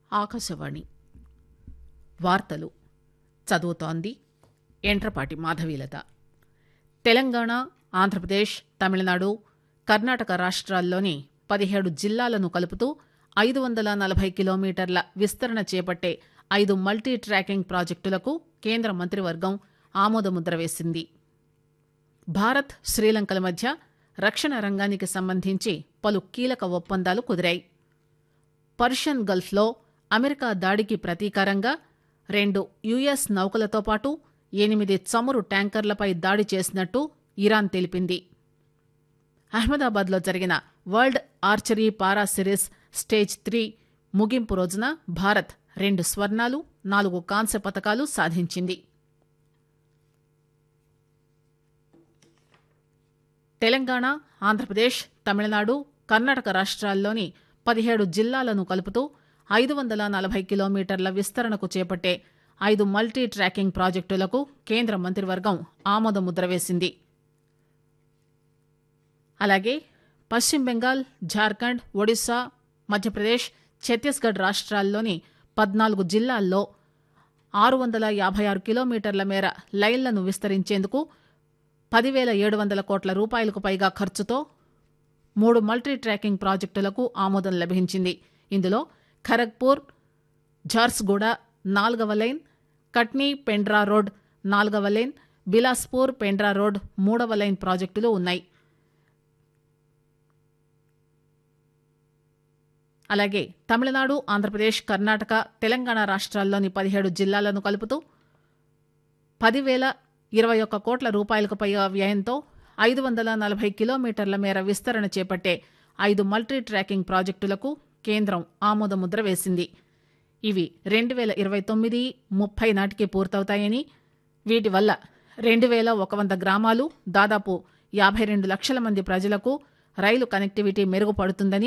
ఆకాశవాణి వార్తలు చదువుతోంది ఎంట్రపాటి మాధవీలత తెలంగాణ ఆంధ్రప్రదేశ్ తమిళనాడు కర్ణాటక రాష్ట్రాల్లోని పదిహేడు జిల్లాలను కలుపుతూ ఐదు వందల నలభై కిలోమీటర్ల విస్తరణ చేపట్టే ఐదు మల్టీ ట్రాకింగ్ ప్రాజెక్టులకు కేంద్ర మంత్రివర్గం ఆమోదముద్ర వేసింది భారత్ శ్రీలంకల మధ్య రక్షణ రంగానికి సంబంధించి పలు కీలక ఒప్పందాలు కుదిరాయి పర్షియన్ గల్ఫ్లో అమెరికా దాడికి ప్రతీకారంగా రెండు యుఎస్ నౌకలతో పాటు ఎనిమిది చమురు ట్యాంకర్లపై దాడి చేసినట్టు ఇరాన్ తెలిపింది అహ్మదాబాద్లో జరిగిన world archery para series stage three ముగింపు రోజున భారత్ రెండు స్వర్ణాలు నాలుగు కాంస్య పతకాలు సాధించింది తెలంగాణ ఆంధ్రప్రదేశ్ తమిళనాడు కర్ణాటక రాష్ట్రాల్లోని పదిహేడు జిల్లాలను కలుపుతూ ఐదు వందల నలభై కిలోమీటర్ల విస్తరణకు చేపట్టే ఐదు మల్టీ ట్రాకింగ్ ప్రాజెక్టులకు కేంద్ర మంత్రివర్గం ఆమోదముద్ర వేసింది అలాగే పశ్చిమ బెంగాల్ జార్ఖండ్ ఒడిశా మధ్యప్రదేశ్ ఛత్తీస్గఢ్ రాష్ట్రాల్లోని పద్నాలుగు జిల్లాల్లో ఆరు వందల యాభై ఆరు కిలోమీటర్ల మేర లైన్లను విస్తరించేందుకు పదివేల ఏడు వందల కోట్ల రూపాయలకు పైగా ఖర్చుతో మూడు మల్టీ ట్రాకింగ్ ప్రాజెక్టులకు ఆమోదం లభించింది ఇందులో ఖరగ్పూర్ ఝార్సుగూడ నాల్గవ లైన్ కట్నీ పెండ్రా రోడ్ నాల్గవ లైన్ బిలాస్పూర్ పెండ్రా రోడ్ మూడవ లైన్ ప్రాజెక్టులు ఉన్నాయి అలాగే తమిళనాడు ఆంధ్రప్రదేశ్ కర్ణాటక తెలంగాణ రాష్ట్రాల్లోని పదిహేడు జిల్లాలను కలుపుతూ పదివేల ఇరవై ఒక్క కోట్ల రూపాయలకు పైగా వ్యయంతో ఐదు వందల నలభై కిలోమీటర్ల మేర విస్తరణ చేపట్టే ఐదు మల్టీ ట్రాకింగ్ ప్రాజెక్టులకు కేంద్రం ఆమోదముద్ర వేసింది ఇవి రెండు వేల ఇరవై తొమ్మిది ముప్పై నాటికి పూర్తవుతాయని వీటి వల్ల రెండు వేల ఒక వంద గ్రామాలు దాదాపు యాభై రెండు లక్షల మంది ప్రజలకు రైలు కనెక్టివిటీ మెరుగుపడుతుందని